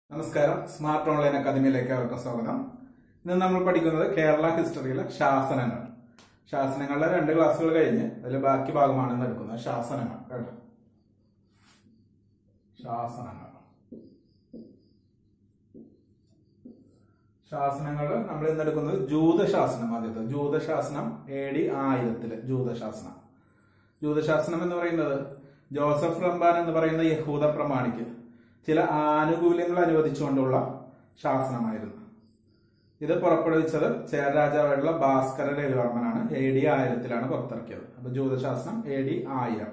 നമസ്കാരം smart online അക്കാദമിയിലേക്ക് അവർക്കും സ്വാഗതം ഇന്ന് നമ്മൾ പഠിക്കുന്നത് കേരള ഹിസ്റ്ററിയിലെ ശാസനങ്ങൾ ശാസനങ്ങളുടെ രണ്ട് ക്ലാസ്സുകൾ കഴിഞ്ഞ് അതിൽ ബാക്കി ഭാഗമാണ് ഇന്ന് എടുക്കുന്നത് ശാസനങ്ങൾ കേട്ടോ ശാസനങ്ങൾ ശാസനങ്ങൾ നമ്മൾ ഇന്ന് എടുക്കുന്നത് ജൂതശാസനം ആദ്യത്തെ ജൂതശാസനം എ ഡി ആയിരത്തില് ജൂതശാസനം ജൂതശാസനം എന്ന് പറയുന്നത് ജോസഫ് റംബാൻ എന്ന് പറയുന്ന യഹൂദ പ്രമാണിക്ക് ചില ആനുകൂല്യങ്ങൾ അനുവദിച്ചുകൊണ്ടുള്ള ശാസനമായിരുന്നു ഇത് പുറപ്പെടുവിച്ചത് ചേര രാജാവായിട്ടുള്ള ഭാസ്കര രവിവർമ്മനാണ് എ ഡി ആയിരത്തിലാണ് പുറത്തിറക്കിയത് അപ്പൊ ജൂതശാസനം എ ഡി ആയിരം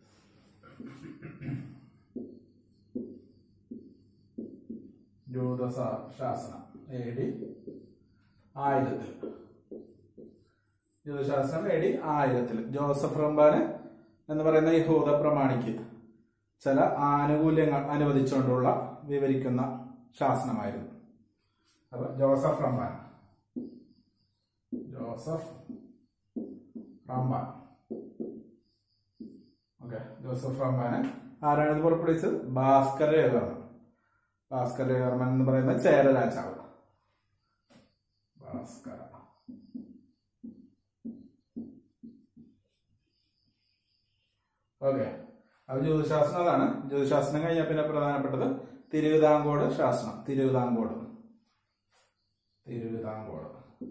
ജൂതശാസനം എ ഡി ആയിരത്തിൽ ജ്യോതിശാസ്ത്രം എ ഡി ആയിരത്തിൽ ജോസഫ് റംബാന് എന്ന് പറയുന്ന യഹൂദ പ്രമാണിക്ക് ചില ആനുകൂല്യങ്ങൾ അനുവദിച്ചുകൊണ്ടുള്ള വിവരിക്കുന്ന ശാസനമായിരുന്നു അപ്പൊ Joseph Rabban Joseph Rabban okay Joseph റംബാന് ആരാണ് ഇത് പുറപ്പെടുവിച്ചത് ഭാസ്കര രവിവർമ്മൻ ഭാസ്കര രവിവർമ്മൻ എന്ന് പറയുന്ന ചേര രാജാവ് ഭാസ്കര ഓക്കെ അപ്പൊ ജ്യോതിശാസ്ത്രം അതാണ് ജ്യോതിശാസ്ത്രം കഴിഞ്ഞാൽ പിന്നെ പ്രധാനപ്പെട്ടത് തിരുവിതാംകോട് ശാസ്ത്രം തിരുവിതാംകോട് തിരുവിതാംകോട്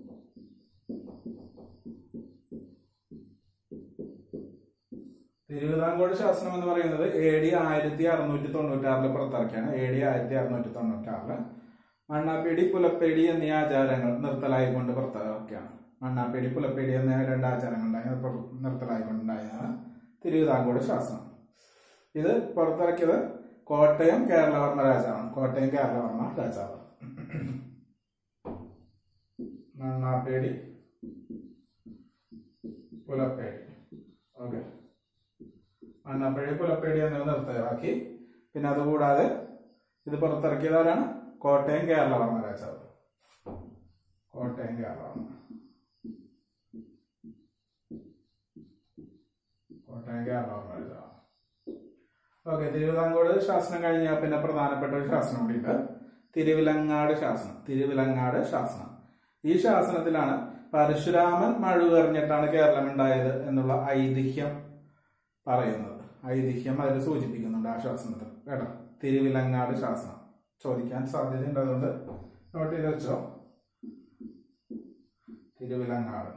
തിരുവിതാംകോട് ശാസനം എന്ന് പറയുന്നത് എ ഡി ആയിരത്തി അറുന്നൂറ്റി തൊണ്ണൂറ്റി ആറില് പുറത്തിറക്കിയാണ് എ ഡി ആയിരത്തി അറുന്നൂറ്റി തൊണ്ണൂറ്റി ആറില് മണ്ണാപ്പേടി പുലപ്പേടി എന്നീ ആചാരങ്ങൾ നിർത്തലായിക്കൊണ്ട് പുറത്തിറക്കിയാണ് മണ്ണാപ്പേടി പുലപ്പേടി എന്ന രണ്ട് ആചാരങ്ങൾ ഉണ്ടായി അത് പുറ- നിർത്തലായിക്കൊണ്ടുണ്ടായതാണ് തിരുവിതാംകോട് ശാസനം ഇത് പുറത്തിറക്കിയത് കോട്ടയം കേരളവർമ്മ രാജാവാണ് കോട്ടയം കേരളവർമ്മ രാജാവ് മണ്ണാപ്പേടി പുലപ്പേടി ഓക്കെ മണ്ണാപ്പേടി പുലപ്പേടി എന്നിവ നിർത്തലാക്കി പിന്നെ അതുകൂടാതെ ഇത് പുറത്തിറക്കിയതാരാണ് കോട്ടയം കേരളവർമ്മ രാജാവ് കോട്ടയം കേരളവർമ്മ കോട്ടയം കേരളവർമ്മ രാജാവ് ഓക്കെ തിരുവിതാംകോട് ശാസനം കഴിഞ്ഞാൽ പിന്നെ പ്രധാനപ്പെട്ട ഒരു ശാസനം കൂടിയുണ്ട് തിരുവിലങ്ങാട് ശാസനം തിരുവിലങ്ങാട് ശാസനം ഈ ശാസനത്തിലാണ് പരശുരാമൻ മഴുവെറിഞ്ഞിട്ടാണ് കേരളം ഉണ്ടായത് എന്നുള്ള ഐതിഹ്യം പറയുന്നത് ഐതിഹ്യം അതിൽ സൂചിപ്പിക്കുന്നുണ്ട് ആ ശാസനത്തിൽ കേട്ടോ തിരുവിലങ്ങാട് ശാസനം ചോദിക്കാൻ സാധ്യതയുണ്ട് അതുകൊണ്ട് നോട്ട് ചെയ്ത് വെച്ചോ തിരുവിലങ്ങാട്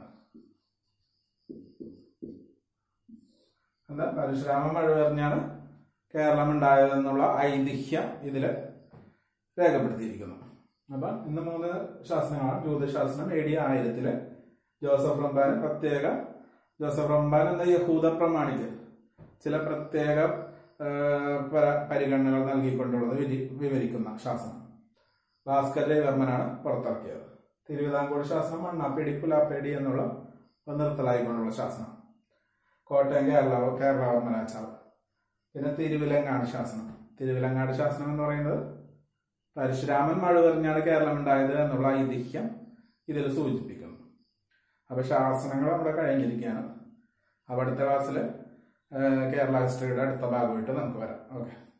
എന്താ പരശുരാമൻ മഴവെറിഞ്ഞാണ് കേരളം ഉണ്ടായതെന്നുള്ള ഐതിഹ്യം ഇതില് രേഖപ്പെടുത്തിയിരിക്കുന്നു അപ്പൊ ഇന്ന് മൂന്ന് ശാസ്ത്രങ്ങളാണ് ജ്യോതിശാസ്ത്രം എ ഡി ആയിരത്തില് ജോസഫ് റംബാൻ പ്രത്യേക ജോസഫ് റംബാൻ എന്ന യഹൂദ പ്രമാണിക്ക് ചില പ്രത്യേക ആ, പര- പരിഗണനകൾ നൽകിക്കൊണ്ടുള്ളത് വിരി- വിവരിക്കുന്ന ശാസനം ഭാസ്കര രവിവർമ്മനാണ് പുറത്തിറക്കിയത് തിരുവിതാംകൂർ ശാസനം മണ്ണാപ്പേടി പുലാപ്പേടി എന്നുള്ള നിർത്തലായിക്കൊണ്ടുള്ള ശാസനം കോട്ടയം കേരള കേരളവർമ്മ രാജാവ് പിന്നെ തിരുവിലങ്ങാട് ശാസനം തിരുവിലങ്ങാട് ശാസനം എന്ന് പറയുന്നത് പരശുരാമൻ മഴുവെറിഞ്ഞാണ് കേരളം ഉണ്ടായത് എന്നുള്ള ഐതിഹ്യം ഇതിൽ സൂചിപ്പിക്കുന്നു അപ്പൊ ശാസനങ്ങൾ നമ്മുടെ കഴിഞ്ഞിരിക്കുകയാണ് അപ്പൊ അടുത്ത ക്ലാസ്സിൽ കേരള ഹിസ്റ്ററിയുടെ അടുത്ത ഭാഗമായിട്ട് നമുക്ക് വരാം ഓക്കെ